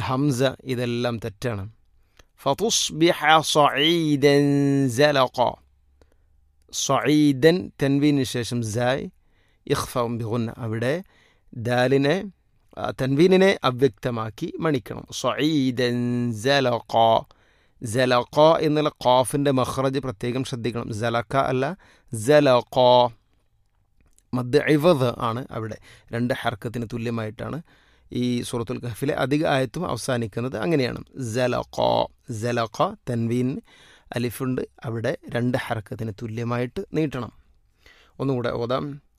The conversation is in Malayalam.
ഹംസ ഇതെല്ലാം തെറ്റാണ് ഫതുസ്ബിഹ സഈദൻ സലഖ സഈദൻ തൻവീന് ശേഷം സായ് ഇഖ്ഫം ബിഗുന്ന അവിടെ ദാലിനെ ആ, തൻവീനിനെ അവ്യക്തമാക്കി മണിക്കണം സഈദൻ സലഖ സലഖ എന്നുള്ള ഖാഫിൻ്റെ മഖ്റജ് പ്രത്യേകം ശ്രദ്ധിക്കണം സലഖ അല്ല സലഖ മദ് ഇവദ് ആണ് അവിടെ രണ്ട് ഹർക്കത്തിന് തുല്യമായിട്ടാണ് ഈ സൂറത്തുൽ കഹഫിലെ അധിക ആയത്തും അവസാനിക്കുന്നത് അങ്ങനെയാണ് സലഖ സലഖ തൻവീൻ അലിഫുണ്ട് അവിടെ രണ്ട് ഹർക്കത്തിന് തുല്യമായിട്ട് നീട്ടണം ഒന്നുകൂടെ ഓതാം